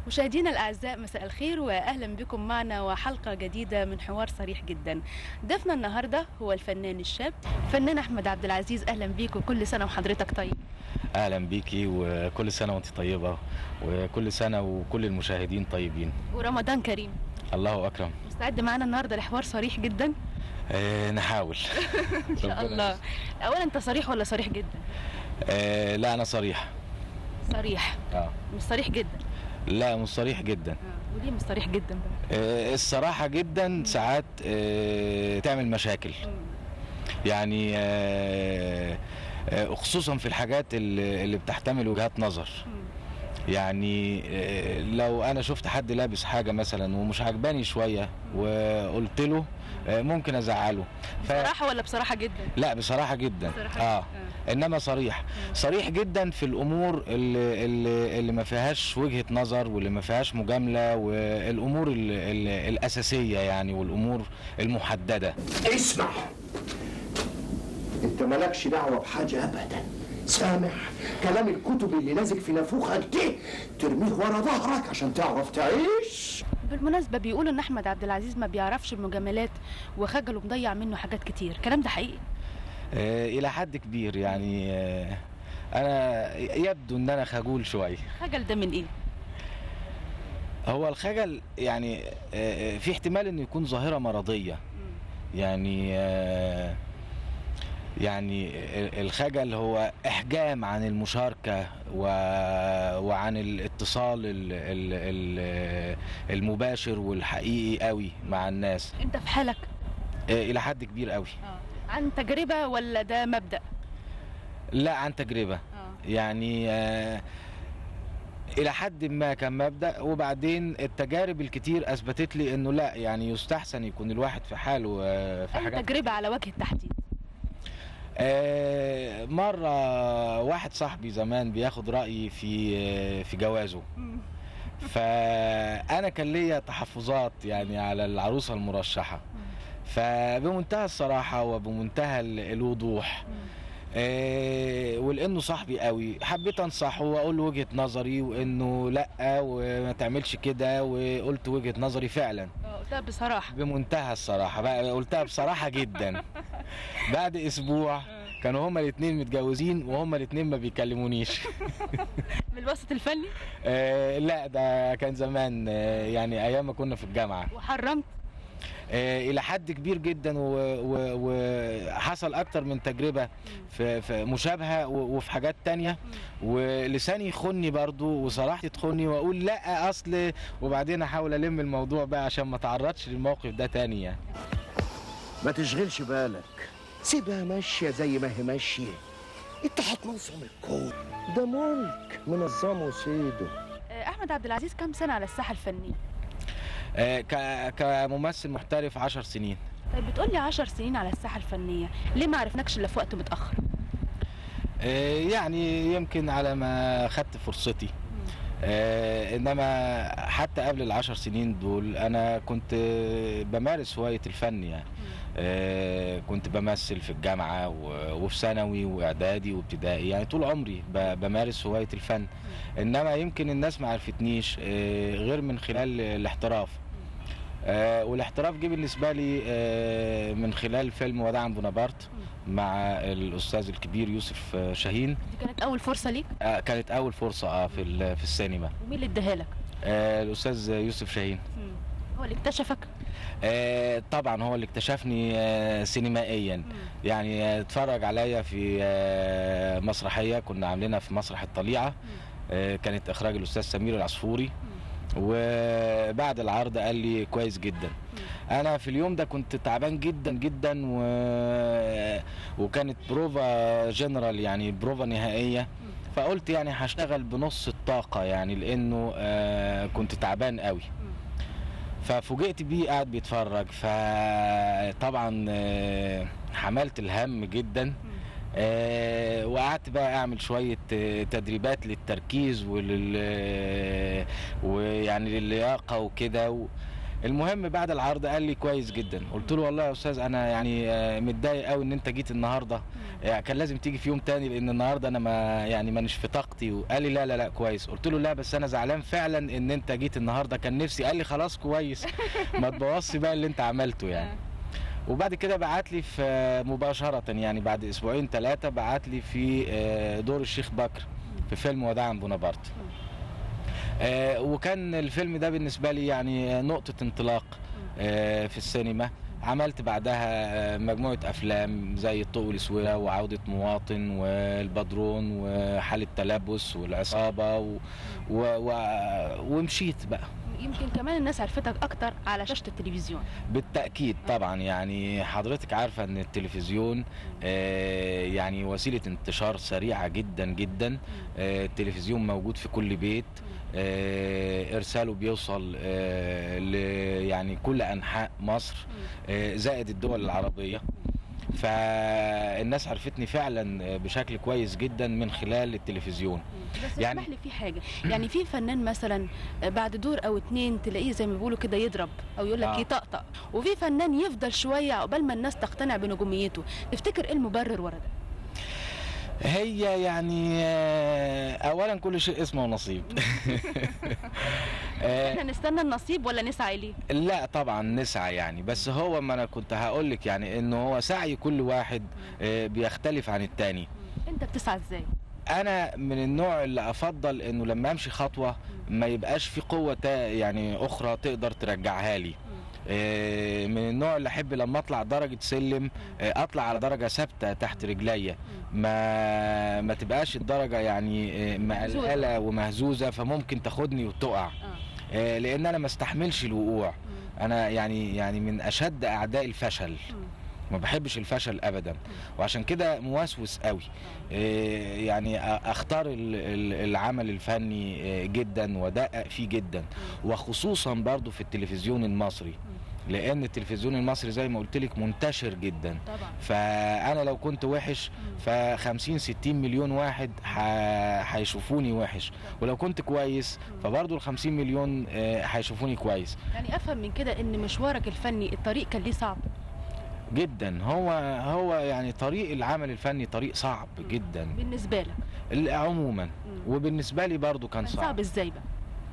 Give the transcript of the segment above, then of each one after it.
مشاهدينا الأعزاء مساء الخير وأهلا بكم معنا وحلقة جديدة من حوار صريح جدا ضيفنا النهاردة هو الفنان الشاب فنان أحمد عبد العزيز أهلا بيك وكل سنة وحضرتك طيب اهلا بيكي وكل سنه وانت طيبه وكل سنه وكل المشاهدين طيبين ورمضان كريم الله اكرم مستعد معانا النهاردة لحوار صريح جدا آه نحاول إن شاء الله أولا أنت صريح ولا صريح جدا آه لا انا صريح صريح اه مش صريح جدا لا مش صريح جدا آه. وليه مش صريح جدا بقى آه الصراحه جدا ساعات آه تعمل مشاكل يعني آه آه خصوصا في الحاجات اللي اللي بتحتمل وجهات نظر يعني آه، لو انا شفت حد لابس حاجه مثلا ومش عجباني شويه وقلت له آه، ممكن ازعله ف... بصراحة ولا بصراحة جدا لا بصراحه جدا بصراحة اه آه. انما صريح صريح جدا في الامور اللي, اللي, اللي ما فيهاش وجهه نظر واللي ما فيهاش مجامله والامور ال ال الاساسيه يعني والامور المحدده اسمع انت مالكش دعوه بحاجه ابدا سامح كلام الكتب اللي لازق في نافوخك ده ترميه ورا ظهرك عشان تعرف تعيش بالمناسبة بيقولوا إن أحمد عبد العزيز ما بيعرفش المجاملات وخجل ومضيع منه حاجات كتير الكلام ده حقيقي آه الى حد كبير يعني آه انا يبدو ان انا خجول شويه خجل ده من إيه؟ هو الخجل يعني آه، آه، في احتمال انه يكون ظاهره مرضيه يعني آه، يعني ال- الخجل هو احجام عن المشاركه و... وعن الاتصال ال... ال... ال... المباشر والحقيقي قوي مع الناس أنت في حالك آه، الى حد كبير قوي عن تجربة ولا ده مبدأ؟ لا عن تجربه يعني آه، الى حد ما كان مبدا وبعدين التجارب الكتير اثبتت لي انه لا يعني يستحسن يكون الواحد في حاله آه، في أي حاجات تجربة على وجه التحديد آه، مرة واحد صاحبي زمان بياخد رأيي في آه، في جوازه فأنا كان ليا تحفظات يعني على العروسة المرشحة فبمنتهى الصراحة وبمنتهى ال- الوضوح آه، ولانه صاحبي قوي حبيت انصحه واقول له وجهه نظري وانه لا وما تعملش كده وقلت وجهه نظري فعلا اه ده بصراحة بمنتهى الصراحه بقى قلتها بصراحه جدا بعد اسبوع كانوا هما الاثنين متجوزين وهما الاثنين ما بيكلمونيش من الوسط الفني آه لا ده كان زمان آه يعني ايام ما كنا في الجامعه وحرمت آه الى حد كبير جدا و- و- وحصل اكتر من تجربه في, في مشابهه و- وفي حاجات تانية ولساني يخني برضو وصراحتي تخني واقول لا اصل وبعدين احاول الم الموضوع بقى عشان ما تعرضش للموقف ده تاني يعني ما تشغلش بالك سيبها ماشيه زي ما هي ماشيه انت هتنظم الكون ده ملك منظمه سيده آه، أحمد عبد العزيز كام سنة على الساحة الفنية؟ آه ك- كممثل محترف عشر سنين طيب بتقولي عشر سنين على الساحة الفنية ليه ما عرفناكش إلا في وقت متأخر؟ آه يعني يمكن على ما خدت فرصتي آه انما حتى قبل العشر سنين دول انا كنت بمارس هواية الفن يعني آه كنت بمثل في الجامعة و- وفي ثانوي واعدادي وابتدائي يعني طول عمري ب- بمارس هواية الفن انما يمكن الناس ما عرفتنيش آه غير من خلال الاحتراف آه والاحتراف جه بالنسبة لي آه من خلال فيلم وداعا بونابرت مع الاستاذ الكبير يوسف آه، شاهين دي كانت أول فرصة ليك آه، كانت اول فرصه اه في ال- في السينما ومين اللي اداها لك؟ آه، الاستاذ يوسف شاهين هو اللي اكتشفك؟ آه، طبعا هو اللي اكتشفني آه، سينمائيا يعني آه، اتفرج عليا في آه، مسرحيه كنا عاملينها في مسرح الطليعه آه، كانت اخراج الاستاذ سمير العصفوري وبعد العرض قال لي كويس جدا انا في اليوم ده كنت تعبان جدا جدا و... وكانت بروفا جنرال يعني بروفا نهائيه فقلت يعني هشتغل بنص الطاقه يعني لانه آه، كنت تعبان قوي ففوجئت بيه قاعد بيتفرج فطبعا آه، حملت الهم جدا آه، وقعدت بقى اعمل شويه آه، تدريبات للتركيز ولل آه، ويعني للياقه وكده و... المهم بعد العرض قال لي كويس جدا قلت له والله يا استاذ انا يعني آه، متضايق قوي ان انت جيت النهارده يعني كان لازم تيجي في يوم تاني لان النهارده انا ما يعني مانيش في طاقتي وقال لي لا لا لا كويس قلت له لا بس انا زعلان فعلا ان انت جيت النهارده كان نفسي قال لي خلاص كويس ما تبوظش بقى اللي انت عملته يعني وبعد كده بعت لي في مباشرة يعني بعد اسبوعين ثلاثة بعت لي في آه، دور الشيخ بكر في فيلم وداعا بونابرت آه، وكان الفيلم ده بالنسبة لي يعني نقطة انطلاق آه، في السينما عملت بعدها آه، مجموعة أفلام زي الطوق والسويرة وعودة مواطن والبدرون وحالة تلبس والعصابة و... و... و... ومشيت بقى يمكن كمان الناس عرفتك اكتر على شاشه التلفزيون بالتأكيد طبعا يعني حضرتك عارفة ان التلفزيون آه، يعني وسيلة انتشار سريعة جدا جدا آه، التلفزيون موجود في كل بيت آه، ارساله بيوصل آه، ل يعني كل انحاء مصر آه، زائد الدول العربية فالناس عرفتني فعلا بشكل كويس جدا من خلال التلفزيون بس يعني- اسمح لي في حاجه يعني في فنان مثلا بعد دور او اتنين تلاقيه زي ما بيقولوا كده يضرب او يقول لك آه. يطقطق وفي فنان يفضل شويه عقبال ما الناس تقتنع بنجوميته تفتكر ايه المبرر ورا ده هي يعني آه، اولا كل شيء اسمه نصيب آه، احنا نستنى النصيب ولا نسعى اليه لا طبعا نسعى يعني بس هو ما انا كنت هقول لك يعني انه هو سعي كل واحد آه، بيختلف عن التاني انت بتسعى ازاي انا من النوع اللي افضل انه لما امشي خطوه ما يبقاش في قوه تا يعني اخرى تقدر ترجعها لي آه، من النوع اللي احب لما اطلع درجه سلم آه، اطلع على درجه ثابته تحت رجليا ما ما تبقاش الدرجه يعني آه، مقلقله ومهزوزه فممكن تاخدني وتقع اه آه، لان انا ما استحملش الوقوع انا يعني يعني من اشد اعداء الفشل ما بحبش الفشل ابدا وعشان كده موسوس قوي إيه يعني أ- اختار ال- ال- العمل الفني إيه، جدا وادقق فيه جدا وخصوصا برضو في التلفزيون المصري لان التلفزيون المصري زي ما قلت لك منتشر جدا طبعا فانا لو كنت وحش ف 50 60 مليون واحد ح- هيشوفوني وحش ولو كنت كويس فبرضو ال 50 مليون آه، هيشوفوني كويس يعني افهم من كده ان مشوارك الفني الطريق كان ليه صعب جدا هو هو يعني طريق العمل الفني طريق صعب جدا بالنسبه لك ال- عموما وبالنسبه لي برضو كان كان صعب صعب ازاي بقى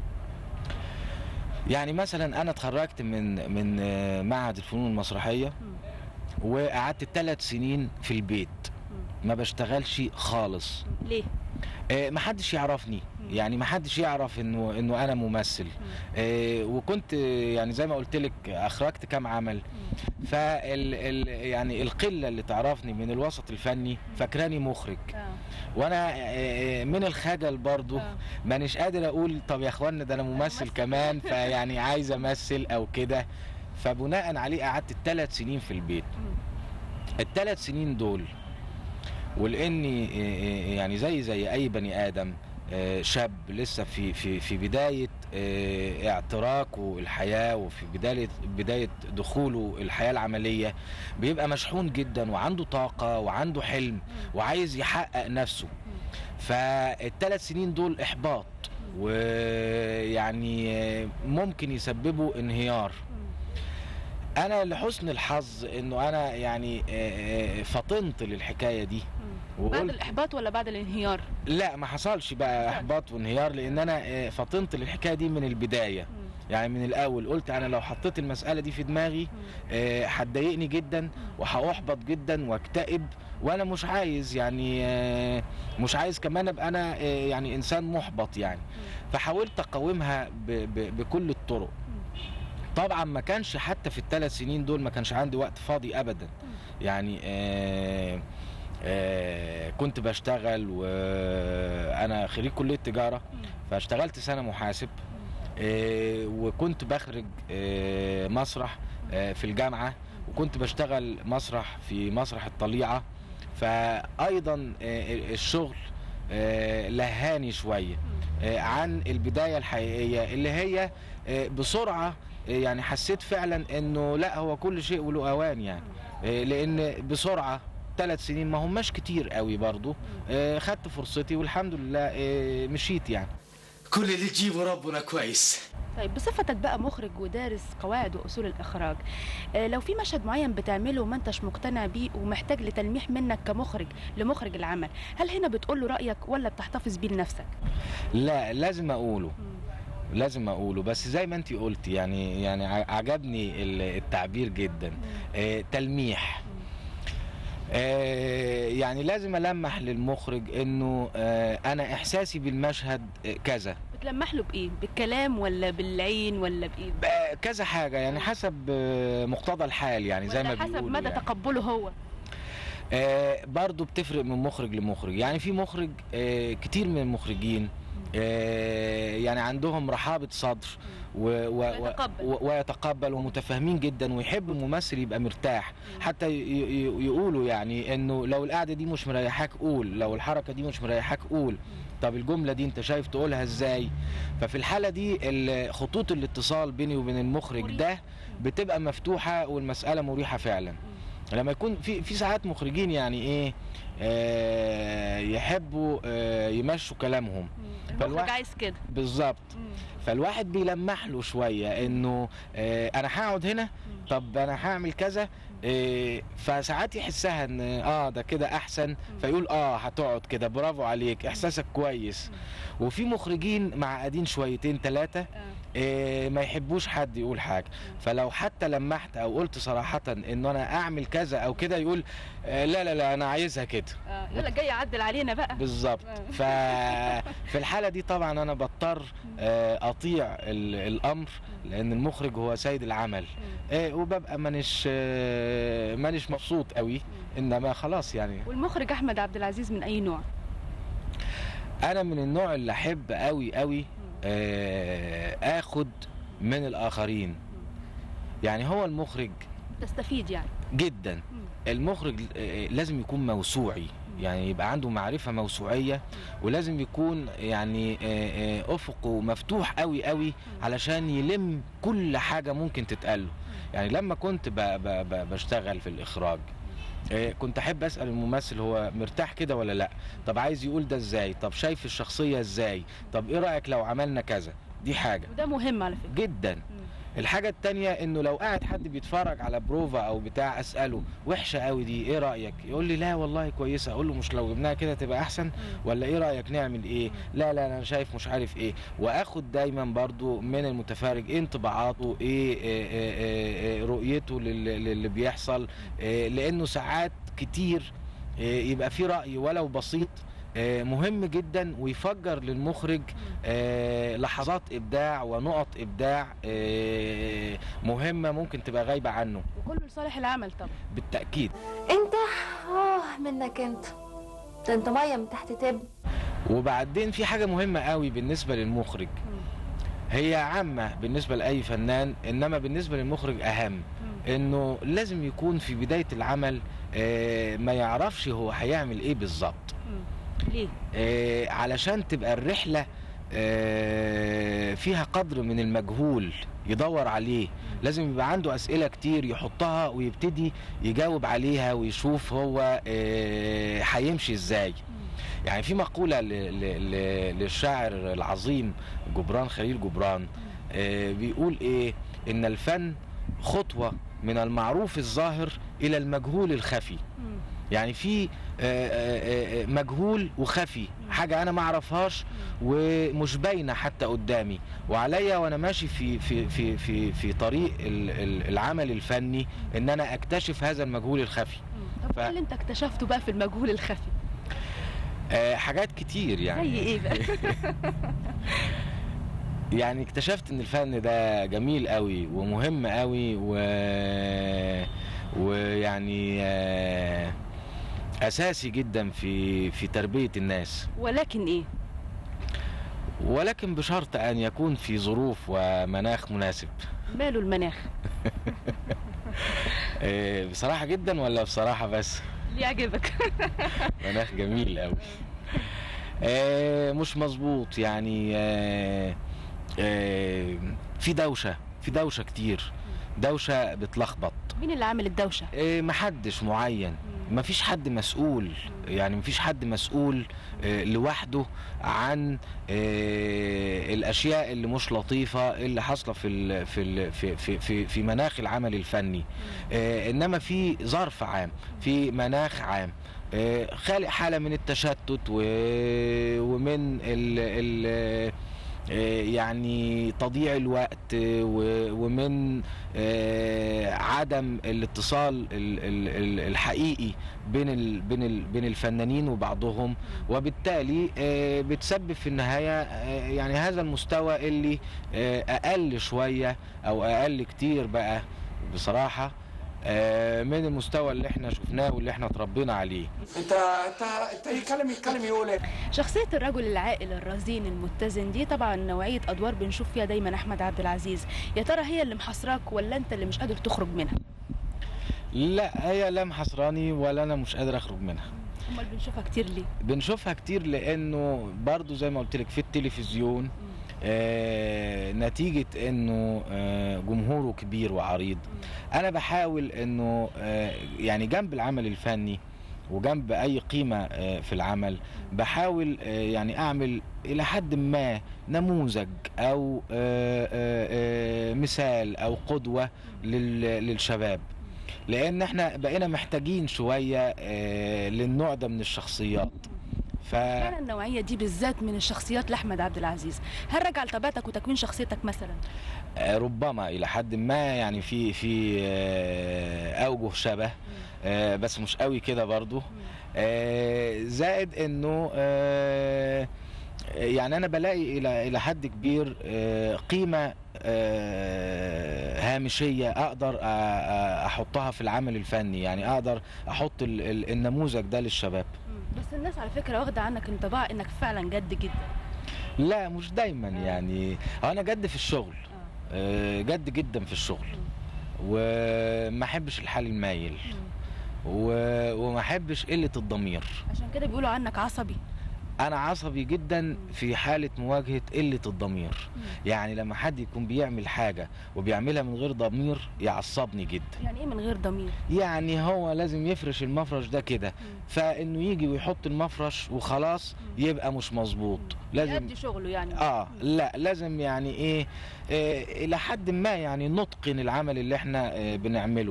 يعني مثلا انا اتخرجت من من آه، معهد الفنون المسرحيه وقعدت ثلاث سنين في البيت ما بشتغلش خالص ليه آه، محدش يعرفني يعني محدش يعرف انه انه انا ممثل آه، وكنت آه، يعني زي ما قلت لك اخرجت كام عمل فال ال يعني القله اللي تعرفني من الوسط الفني فاكراني مخرج اه وانا آه، من الخجل برضو آه. مانيش قادر اقول طب يا اخوانا ده انا ممثل ممثل. كمان فيعني عايز امثل او كده فبناء عليه قعدت ثلاث سنين في البيت الثلاث سنين دول ولاني آه، آه، يعني زي زي اي بني ادم آه، شاب لسه في في في بدايه آه، اعتراكه الحياه وفي بدايه بدايه دخوله الحياه العمليه بيبقى مشحون جدا وعنده طاقه وعنده حلم وعايز يحقق نفسه فالثلاث سنين دول احباط ويعني آه، ممكن يسببوا انهيار انا لحسن الحظ انه انا يعني آه، آه، فطنت للحكايه دي بعد وقلت الاحباط ولا بعد الانهيار لا ما حصلش بقى احباط وانهيار لان انا آه، فطنت للحكايه دي من البدايه يعني من الاول قلت انا لو حطيت المساله دي في دماغي آه، هتضايقني جدا وهاحبط جدا واكتئب وانا مش عايز يعني آه، مش عايز كمان ابقى انا آه، يعني انسان محبط يعني فحاولت اقاومها ب- ب- بكل الطرق طبعا ما كانش حتى في الثلاث سنين دول ما كانش عندي وقت فاضي ابدا يعني آه آه كنت بشتغل وانا خريج كليه تجاره فاشتغلت سنه محاسب آه وكنت بخرج آه مسرح آه في الجامعه وكنت بشتغل مسرح في مسرح الطليعه فايضا آه الشغل آه لهاني شويه آه عن البدايه الحقيقيه اللي هي آه بسرعه آه يعني حسيت فعلا انه لا هو كل شيء وله اوان يعني آه لان بسرعه ثلاث سنين ما هماش كتير قوي برضو آه خدت فرصتي والحمد لله آه مشيت يعني كل اللي تجيبه ربنا كويس طيب بصفتك بقى مخرج ودارس قواعد واصول الاخراج آه، لو في مشهد معين بتعمله وما انتش مقتنع بيه ومحتاج لتلميح منك كمخرج لمخرج العمل هل هنا بتقول له رايك ولا بتحتفظ بيه لنفسك لا لازم اقوله لازم اقوله بس زي ما انت قلت يعني يعني ع- عجبني ال- التعبير جدا آه تلميح آه يعني لازم المح للمخرج انه آه انا احساسي بالمشهد آه، كذا بتلمح له بايه بالكلام ولا بالعين ولا بايه بقى كذا حاجه يعني حسب آه، مقتضى الحال يعني زي ولا ما حسب بيقولوا مدى يعني. تقبله هو آه برضو بتفرق من مخرج لمخرج يعني في مخرج آه كتير من المخرجين آه يعني عندهم رحابة صدر و و ويتقبل. و ويتقبل ومتفاهمين جدا ويحب الممثل يبقى مرتاح حتى ي- ي- يقولوا يعني انه لو القعده دي مش مريحاك قول لو الحركه دي مش مريحاك قول طب الجمله دي انت شايف تقولها ازاي ففي الحاله دي ال- خطوط الاتصال بيني وبين المخرج مريح. ده بتبقى مفتوحه والمساله مريحه فعلا لما يكون في في ساعات مخرجين يعني ايه آه يحبوا آه يمشوا كلامهم المخرج فالواحد- عايز كده بالظبط فالواحد بيلمح له شويه انه آه انا هقعد هنا طب انا هعمل كذا آه فساعات يحسها ان اه ده كده احسن فيقول اه هتقعد كده برافو عليك احساسك كويس وفي مخرجين معقدين شويتين ثلاثه آه ما يحبوش حد يقول حاجه فلو حتى لمحت او قلت صراحه ان انا اعمل كذا او كده يقول آه لا لا لا انا عايزها كده آه، يلا جاي يعدل علينا بقى بالظبط ففي الحالة دي طبعا أنا بضطر آه، أطيع ال- الأمر لأن المخرج هو سيد العمل آه، وببقى مانيش آه، مانيش مبسوط قوي إنما خلاص يعني والمخرج احمد عبد العزيز من اي نوع أنا من النوع اللي أحب قوي قوي آه، آخد من الآخرين يعني هو المخرج تستفيد يعني جدا المخرج آه، لازم يكون موسوعي يعني يبقى عنده معرفة موسوعية ولازم يكون يعني آه، آه، أفقه مفتوح قوي قوي علشان يلم كل حاجة ممكن تتقال له يعني لما كنت ب- ب- ب- بشتغل في الإخراج آه، كنت أحب أسأل الممثل هو مرتاح كده ولا لأ طب عايز يقول ده إزاي طب شايف الشخصية إزاي طب إيه رأيك لو عملنا كذا دي حاجة وده مهم على فكره جدا الحاجة التانية انه لو قاعد حد بيتفرج على بروفا او بتاع اسأله وحشة قوي دي ايه رأيك يقول لي لا والله كويسة اقول له مش لو جبناها كده تبقى احسن ولا ايه رأيك نعمل ايه لا لا انا شايف مش عارف ايه واخد دايما برضو من المتفرج ايه انطباعاته ايه, إيه, إيه, إيه, إيه رؤيته لل- للي بيحصل إيه لانه ساعات كتير إيه يبقى في رأي ولو بسيط آه، مهم جدا ويفجر للمخرج آه، لحظات ابداع ونقط ابداع آه، مهمه ممكن تبقى غايبه عنه وكله لصالح العمل طبعا بالتاكيد انت اه منك انت ده انت ميه من تحت تب وبعدين في حاجه مهمه قوي بالنسبه للمخرج هي عامه بالنسبه لاي فنان انما بالنسبه للمخرج اهم انه لازم يكون في بدايه العمل آه، ما يعرفش هو هيعمل ايه بالظبط ليه آه، علشان تبقى الرحلة آه، فيها قدر من المجهول يدور عليه لازم يبقى عنده أسئلة كتير يحطها ويبتدي يجاوب عليها ويشوف هو آه، هيمشي ازاي يعني في مقولة ل- ل- ل- للشاعر العظيم جبران خليل جبران آه، بيقول ايه ان الفن خطوة من المعروف الظاهر الى المجهول الخفي يعني في آه، آه، آه، مجهول وخفي حاجه انا ما اعرفهاش ومش باينه حتى قدامي وعليا وانا ماشي في في في في في طريق ال- ال- العمل الفني ان انا اكتشف هذا المجهول الخفي طب ف- ايه اللي انت اكتشفته بقى في المجهول الخفي آه، حاجات كتير يعني زي ايه بقى يعني اكتشفت ان الفن ده جميل قوي ومهم قوي و ويعني آه، اساسي جدا في في تربيه الناس ولكن ايه ولكن بشرط ان يكون في ظروف ومناخ مناسب ماله المناخ آه، بصراحه جدا ولا بصراحه بس اللي يعجبك مناخ جميل قوي آه، مش مظبوط يعني آه، آه، في دوشه في دوشه كتير دوشه بتلخبط مين اللي عامل الدوشه آه، محدش معين مفيش حد مسؤول يعني مفيش حد مسؤول آه، لوحده عن آه، الاشياء اللي مش لطيفه اللي حاصله في ال- في ال- في في في, في مناخ العمل الفني آه، انما في ظرف عام في مناخ عام آه، خالق حاله من التشتت و- ومن ال ال آه، يعني تضييع الوقت آه، و- ومن آه، عدم الاتصال ال- ال- ال- الحقيقي بين ال بين ال بين الفنانين وبعضهم وبالتالي آه، بتسبب في النهايه آه، يعني هذا المستوى اللي آه، اقل شويه او اقل كتير بقى بصراحه آه، من المستوى اللي احنا شفناه واللي احنا اتربينا عليه انت انت انت يتكلم يتكلم يقول ايه شخصية الرجل العاقل الرزين المتزن دي طبعا نوعية أدوار بنشوف فيها دايما أحمد عبد العزيز يا ترى هي اللي محاصراك ولا أنت اللي مش قادر تخرج منها لا هي لا محصراني ولا انا مش قادر اخرج منها أمال بنشوفها كتير ليه بنشوفها كتير لانه برضو زي ما قلت لك في التلفزيون آه نتيجة انه آه جمهوره كبير وعريض انا بحاول انه آه يعني جنب العمل الفني وجنب اي قيمة آه في العمل بحاول آه يعني اعمل الى حد ما نموذج او آه آه آه مثال او قدوة لل- للشباب لان احنا بقينا محتاجين شوية آه للنوع ده من الشخصيات ف... فعلا النوعية دي بالذات من الشخصيات لأحمد عبد العزيز هل رجع لطبيعتك وتكوين شخصيتك مثلا آه، ربما الى حد ما يعني في في آه، اوجه شبه آه، بس مش قوي كده برضو آه، زائد انه آه، يعني انا بلاقي الى الى حد كبير آه، قيمه آه، هامشيه اقدر أ- أ- احطها في العمل الفني يعني اقدر احط ال- ال- النموذج ده للشباب بس الناس على فكرة واخدة عنك انطباع انك فعلا جد جدا لا مش دايما آه. يعني هو انا جد في الشغل آه، جد جدا في الشغل وما احبش الحال المايل و- وما احبش قله الضمير عشان كده بيقولوا عنك عصبي انا عصبي جدا في حاله مواجهه قله الضمير يعني لما حد يكون بيعمل حاجه وبيعملها من غير ضمير يعصبني جدا يعني ايه من غير ضمير يعني هو لازم يفرش المفرش ده كده فانه يجي ويحط المفرش وخلاص يبقى مش مظبوط لازم يأدي شغله يعني اه لا لازم يعني ايه, إيه الى حد ما يعني نتقن العمل اللي احنا إيه بنعمله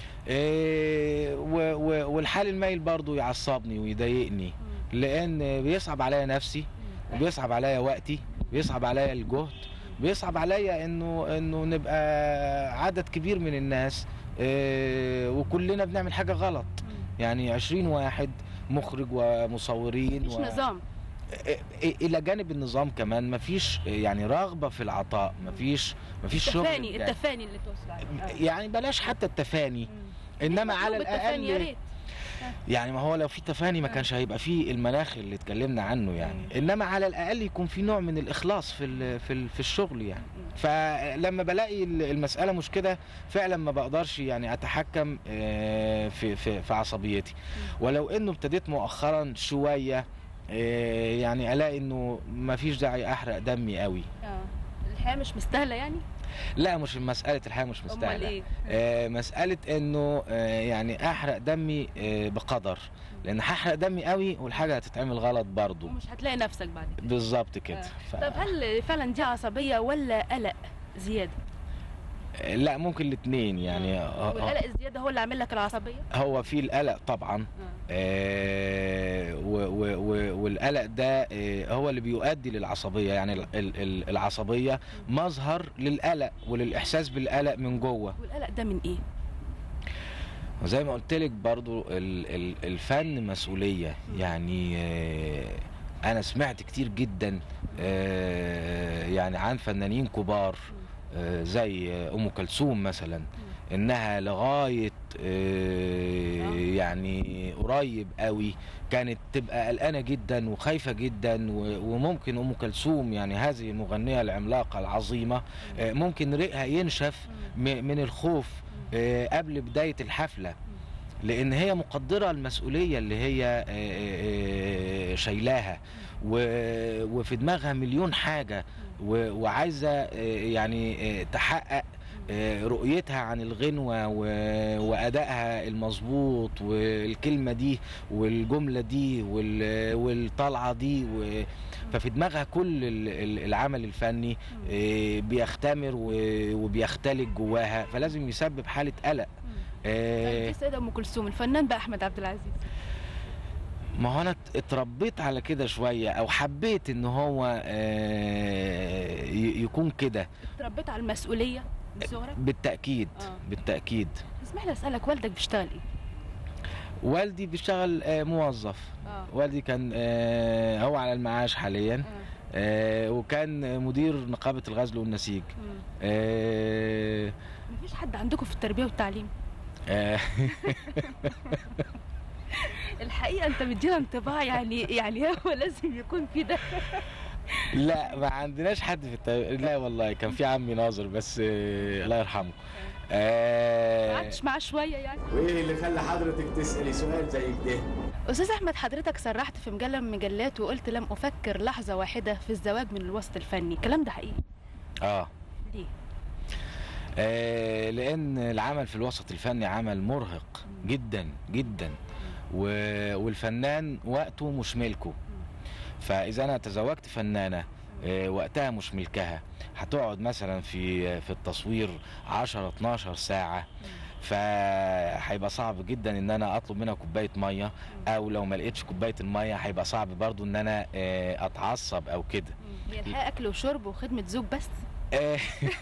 إيه و- و- والحال المايل برضو يعصبني ويضايقني لان بيصعب عليا نفسي وبيصعب عليا وقتي بيصعب عليا الجهد بيصعب عليا انه انه نبقى عدد كبير من الناس إيه وكلنا بنعمل حاجه غلط يعني 20 واحد مخرج ومصورين مفيش نظام إيه- الى جانب النظام كمان مفيش يعني رغبه في العطاء مفيش مفيش شغل التفاني بجد. التفاني اللي توصل عليه آه. يعني بلاش حتى التفاني انما على مطلوب التفاني يا الاقل ريت يعني ما هو لو في تفاني ما كانش هيبقى فيه المناخ اللي اتكلمنا عنه يعني انما على الاقل يكون في نوع من الاخلاص في ال- في ال- في الشغل يعني فلما بلاقي ال- المساله مش كده فعلا ما بقدرش يعني اتحكم آه، في في في عصبيتي ولو انه ابتديت مؤخرا شويه آه، يعني الاقي انه ما فيش داعي احرق دمي قوي اه الحياه مش مستاهله يعني لا مش مساله الحياه مش امال مستاهله ايه آه، مسألة انه آه، يعني احرق دمي آه، بقدر لان هحرق دمي قوي والحاجة هتتعمل غلط برضو ومش هتلاقي نفسك بعد كده بالظبط كده ف... طب هل فعلا دي عصبيه ولا قلق زياده آه، لا ممكن الاتنين يعني آه، آه، والقلق الزياده هو اللي عامل لك العصبيه هو في القلق طبعا آه، و- و- و- والقلق ده آه، هو اللي بيؤدي للعصبية يعني ال- ال- ال- العصبية مظهر للقلق وللإحساس بالقلق من جوه والقلق ده من ايه وزي ما قلت لك برضو ال- ال- الفن مسؤولية يعني آه، أنا سمعت كتير جدا آه، يعني عن فنانين كبار آه، زي آه، أم كلثوم مثلا إنها لغاية آه، يعني قريب قوي كانت تبقى قلقانة جدا وخايفة جدا و- وممكن أم كلثوم يعني هذه المغنية العملاقة العظيمة آه، ممكن ريقها ينشف م- من الخوف آه، قبل بداية الحفلة لان هي مقدره المسؤوليه اللي هي آه، آه، آه، شايلاها و- وفي دماغها مليون حاجه و- وعايزه آه، يعني آه، تحقق آه، رؤيتها عن الغنوة و- وأدائها المظبوط والكلمة دي والجملة دي وال- والطلعة دي و- ففي دماغها كل ال- ال- العمل الفني آه، بيختمر و- وبيختلج جواها فلازم يسبب حالة قلق آه، في السيده ام كلثوم الفنان بقى احمد عبد العزيز ما هو انا اتربيت على كده شويه او حبيت ان هو آه، ي- يكون كده اتربيت على المسؤوليه من صغرك بالتاكيد آه. بالتاكيد اسمح لي اسالك والدك بيشتغل ايه والدي بيشتغل آه، موظف اه والدي كان آه، هو على المعاش حاليا آه، وكان مدير نقابه الغزل والنسيج آه، مفيش حد عندكم في التربيه والتعليم آه، الحقيقه انت مدينا انطباع يعني يعني هو لازم يكون في ده لا ما عندناش حد في الت... لا والله كان في عمي ناظر بس آه، الله يرحمه ما آه، قعدتش معاه شويه يعني وايه اللي خلى حضرتك تسالي سؤال زي كده استاذ احمد حضرتك صرحت في مجله من المجلات وقلت لم افكر لحظه واحده في الزواج من الوسط الفني الكلام ده حقيقي اه ليه آه، لان العمل في الوسط الفني عمل مرهق جدا جدا و- والفنان وقته مش ملكه فاذا انا تزوجت فنانه آه، وقتها مش ملكها هتقعد مثلا في في التصوير 10 12 ساعه فهيبقى صعب جدا ان انا اطلب منها كوبايه ميه او لو ما لقيتش كوبايه الميه هيبقى صعب برضو ان انا آه، اتعصب او كده هي الحقيقه اكل وشرب وخدمه زوج بس آه،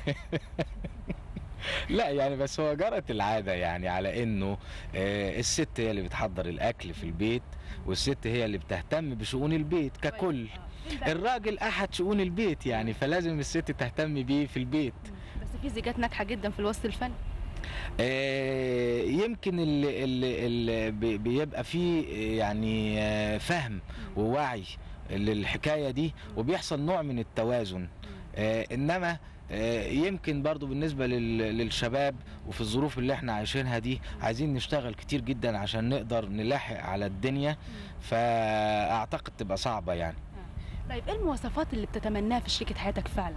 لا يعني بس هو جرت العادة يعني على انه آه، الست هي اللي بتحضر الاكل في البيت والست هي اللي بتهتم بشؤون البيت ككل الراجل احد شؤون البيت يعني فلازم الست تهتم بيه في البيت بس في زيجات ناجحه جدا في الوسط الفني آه، يمكن اللي, اللي, اللي بي- بيبقى فيه يعني آه، فهم ووعي للحكايه دي وبيحصل نوع من التوازن آه، انما آه، يمكن برضو بالنسبة لل- للشباب وفي الظروف اللي احنا عايشينها دي عايزين نشتغل كتير جدا عشان نقدر نلاحق على الدنيا فاعتقد تبقى صعبة يعني طيب ايه المواصفات اللي بتتمناها في شريكه حياتك فعلا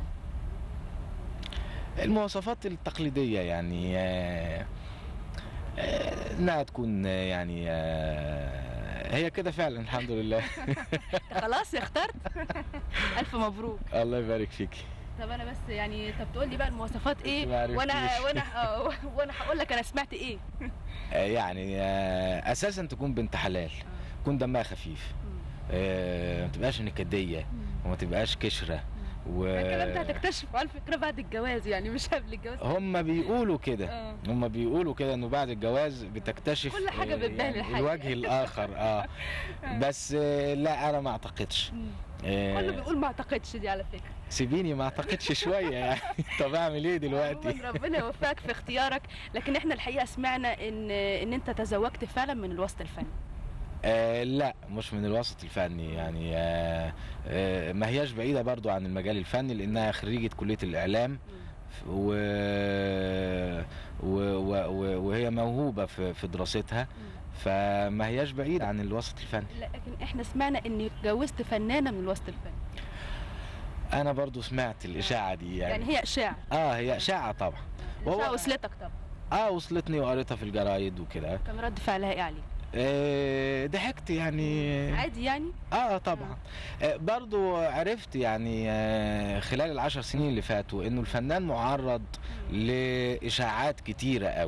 المواصفات التقليدية يعني آه، آه، انها تكون آه، يعني آه، هي كده فعلا الحمد لله خلاص اخترت الف مبروك الله يبارك فيكي طب انا بس يعني طب تقول لي بقى المواصفات ايه ما عرفتيش. وانا وانا آه، وانا هقول لك انا سمعت ايه آه، يعني آه، اساسا تكون بنت حلال تكون دمها خفيف آه، ما تبقاش نكديه وما تبقاش كشره و الكلام ده هتكتشفه على فكره بعد الجواز يعني مش قبل الجواز هم بيقولوا كده آه. هم بيقولوا كده انه بعد الجواز بتكتشف كل حاجة آه، بتبان يعني الحقيقة. الوجه الاخر اه بس آه، لا انا ما اعتقدش آه، كله بيقول ما اعتقدش دي على فكره سيبيني ما اعتقدش شويه يعني طب اعمل ايه دلوقتي عموماً ربنا يوفقك في اختيارك لكن احنا الحقيقه سمعنا ان ان انت تزوجت فعلا من الوسط الفني آه لا مش من الوسط الفني يعني آه آه ما هياش بعيدة برضو عن المجال الفني لأنها خريجة كلية الإعلام و... و... و... و... وهي موهوبة في, في دراستها فما هياش بعيد عن الوسط الفني لكن احنا سمعنا ان اتجوزت فنانه من الوسط الفني أنا برضو سمعت الإشاعة دي يعني, يعني هي اشاعه آه هي إشاعة طبعا وهو- الاشاعه وصلتك طبعا آه وصلتني وقريتها في الجرايد وكده كان رد فعلها ايه عليك آه ضحكت يعني عادي يعني اه طبعا آه برضو عرفت يعني آه خلال العشر سنين اللي فاتوا انه الفنان معرض لاشاعات كتيره قوي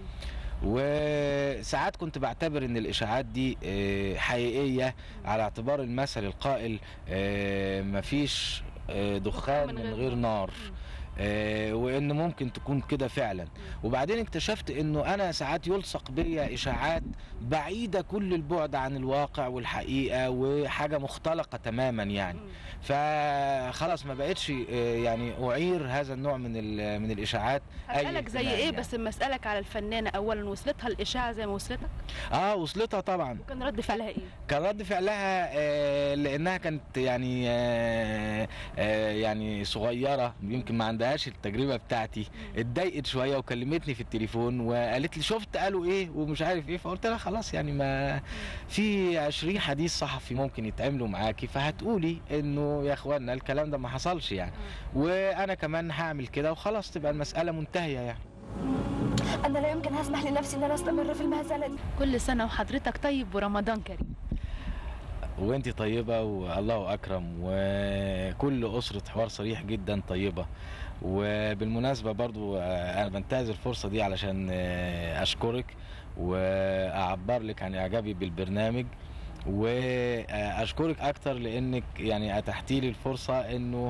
وساعات كنت بعتبر ان الاشاعات دي آه، حقيقيه على اعتبار المثل القائل آه، مفيش آه، دخان من غير نار آه، وان ممكن تكون كده فعلا وبعدين اكتشفت انه انا ساعات يلصق بيا اشاعات بعيده كل البعد عن الواقع والحقيقه وحاجه مختلقه تماما يعني فخلاص ما بقتش آه، يعني اعير هذا النوع من ال- من الاشاعات أي هسألك زي اهتمام ايه يعني. بس اما اسالك على الفنانه اولا وصلتها الاشاعه زي ما وصلتك اه وصلتها طبعا وكان رد فعلها ايه كان رد فعلها آه، لانها كانت يعني آه، آه، يعني صغيره يمكن ما عندهاش عجبهاش التجربه بتاعتي اتضايقت شويه وكلمتني في التليفون وقالت لي شفت قالوا ايه ومش عارف ايه فقلت لها خلاص يعني ما في 20 حديث صحفي ممكن يتعملوا معاكي فهتقولي انه يا اخوانا الكلام ده ما حصلش يعني وانا كمان هعمل كده وخلاص تبقى المساله منتهيه يعني انا لا يمكن هسمح لنفسي ان انا استمر في المهزله دي كل سنه وحضرتك طيب ورمضان كريم وانت طيبة والله أكرم وكل أسرة حوار صريح جدا طيبة وبالمناسبة برضو آه، أنا بنتهز الفرصة دي علشان آه، أشكرك وأعبر لك عن إعجابي بالبرنامج وأشكرك أكتر لأنك يعني أتحتي لي الفرصة إنه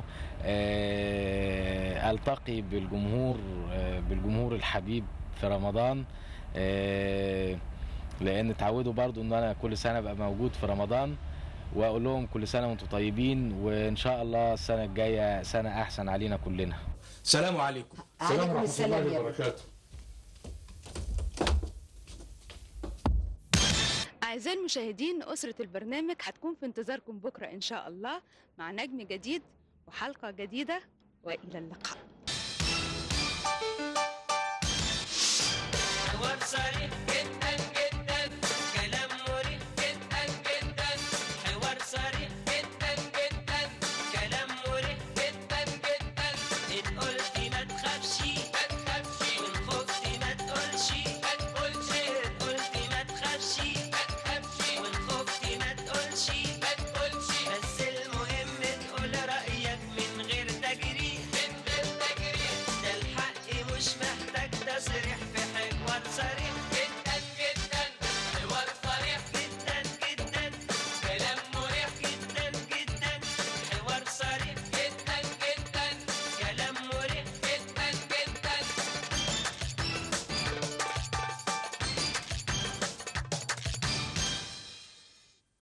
آه، ألتقي بالجمهور آه، بالجمهور الحبيب في رمضان آه، لان اتعودوا برضو ان انا كل سنه ابقى موجود في رمضان واقول لهم كل سنه وانتم طيبين وان شاء الله السنه الجايه سنه احسن علينا كلنا السلام عليكم عليكم السلام يا ابني. أعزائي المشاهدين أسرة البرنامج هتكون في انتظاركم بكرة إن شاء الله مع نجم جديد وحلقة جديدة وإلى اللقاء حوار صريح